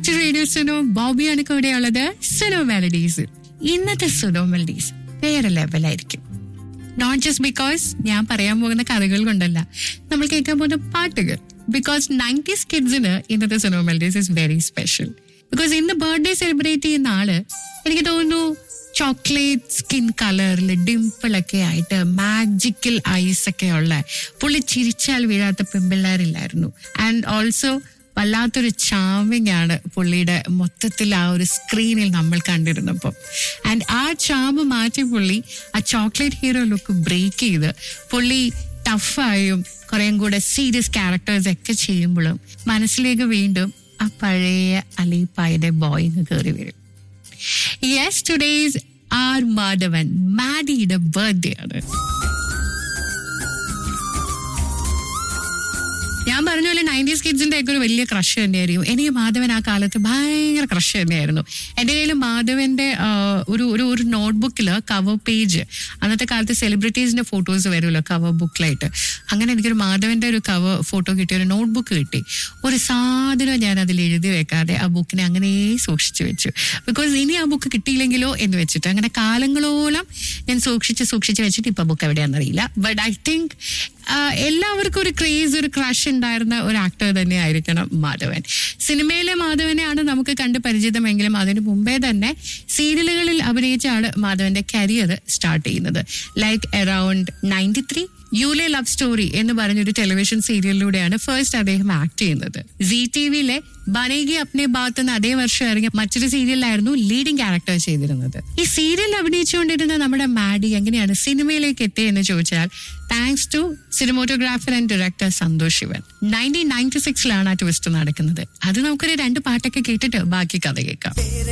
back to radio Suno ബോബിയാണ് കൂടെയുള്ളത് Suno melodies ഇന്നത്തെ സുനോ മെലഡീസ് വേറെ ലെവലായിരിക്കും നോട്ട് ജസ്റ്റ് ബിക്കോസ് ഞാൻ പറയാൻ പോകുന്ന കഥകൾ കൊണ്ടല്ല നമ്മൾ കേൾക്കാൻ പോകുന്ന പാട്ടുകൾ ബിക്കോസ് നയൻറ്റീസ് കിഡ്സിന് ഇന്നത്തെ Suno melodies is very special because ഇന്ന് ബർത്ത്ഡേ സെലിബ്രേറ്റ് ചെയ്യുന്ന ആള് എനിക്ക് തോന്നുന്നു ചോക്ലേറ്റ് സ്കിൻ കളറിൽ ഡിംപിളൊക്കെ ആയിട്ട് മാജിക്കൽ ഐസ് ഒക്കെ ഉള്ള പുള്ളി ചിരിച്ചാൽ വീഴാത്ത പെമ്പിള്ളേരില്ലായിരുന്നു ആൻഡ് ഓൾസോ വല്ലാത്തൊരു ചാമിങ് ആണ് പുള്ളിയുടെ മൊത്തത്തിൽ ആ ഒരു സ്ക്രീനിൽ നമ്മൾ കണ്ടിരുന്നപ്പോൾ ആൻഡ് ആ ചാമ്പ് മാറ്റി പുള്ളി ആ ചോക്ലേറ്റ് ഹീറോ ലുക്ക് ബ്രേക്ക് ചെയ്ത് പുള്ളി ടഫായും കുറേം കൂടെ സീരിയസ് ക്യാരക്ടേഴ്സ് ഒക്കെ ചെയ്യുമ്പോഴും മനസ്സിലേക്ക് വീണ്ടും ആ പഴയ അലീപ്പായുടെ ബോയ് കയറി വരും യെസ് ടുഡേസ് ആർ മാധവൻ മാഡിയുടെ ബർത്ത്ഡേ ആണ് ഞാൻ പറഞ്ഞ പോലെ നയൻറ്റീസ് കിഡ്സിന്റെ ഒക്കെ ഒരു വലിയ ക്രഷ് തന്നെയായിരിക്കും എനിക്ക് മാധവൻ ആ കാലത്ത് ഭയങ്കര ക്രഷ് തന്നെയായിരുന്നു എൻ്റെ കയ്യിൽ മാധവന്റെ ആ, ഒരു ഒരു ഒരു നോട്ട്ബുക്കിൽ കവർ പേജ് അന്നത്തെ കാലത്ത് സെലിബ്രിറ്റീസിന്റെ ഫോട്ടോസ് വരുമല്ലോ കവർ ബുക്കിലായിട്ട് അങ്ങനെ എനിക്കൊരു മാധവന്റെ ഒരു കവർ ഫോട്ടോ കിട്ടിയ ഒരു നോട്ട്ബുക്ക് കിട്ടി ഒരു സാധനം ഞാൻ അതിൽ എഴുതി വെക്കാതെ ആ ബുക്കിനെ അങ്ങനെ സൂക്ഷിച്ചു വെച്ചു ബിക്കോസ് ഇനി ആ ബുക്ക് കിട്ടിയില്ലെങ്കിലോ എന്ന് വെച്ചിട്ട് അങ്ങനെ കാലങ്ങളോളം ഞാൻ സൂക്ഷിച്ച് സൂക്ഷിച്ച് വെച്ചിട്ട് ഇപ്പൊ ബുക്ക് എവിടെയാണെന്നറിയില്ല ബട്ട് ഐ തിങ്ക് എല്ലാവർക്കും ഒരു ക്രേസ് ഒരു ക്രഷ് ഉണ്ടായിരുന്ന ഒരു ആക്ടർ തന്നെ ആയിരിക്കണം മാധവൻ സിനിമയിലെ മാധവനെയാണ് നമുക്ക് കണ്ട് പരിചിതമെങ്കിലും അതിനു മുമ്പേ തന്നെ സീരിയലുകളിൽ അഭിനയിച്ചാണ് മാധവന്റെ കരിയർ സ്റ്റാർട്ട് ചെയ്യുന്നത് like around ninety three yule love story എന്ന് പറഞ്ഞൊരു ടെലിവിഷൻ സീരിയലിലൂടെയാണ് ഫസ്റ്റ് അദ്ദേഹം ആക്ട് ചെയ്യുന്നത് സി ടി വിയിലെ ബനേഗി അപ്നെ ബാത്ത് എന്ന അതേ വർഷം ഇറങ്ങിയ മറ്റൊരു സീരിയലിലായിരുന്നു ലീഡിംഗ് ക്യാരക്ടർ ചെയ്തിരുന്നത് ഈ സീരിയൽ അഭിനയിച്ചുകൊണ്ടിരുന്ന നമ്മുടെ മാഡി എങ്ങനെയാണ് സിനിമയിലേക്ക് എത്തിയെന്ന് ചോദിച്ചാൽ thanks to cinematographer and director Santosh Sivan nineteen ninety സിക്സിലാണ് ആ ട്വിസ്റ്റ് നടക്കുന്നത് അത് നമുക്കൊരു രണ്ട് പാട്ടൊക്കെ കേട്ടിട്ട് ബാക്കി കഥ കേൾക്കാം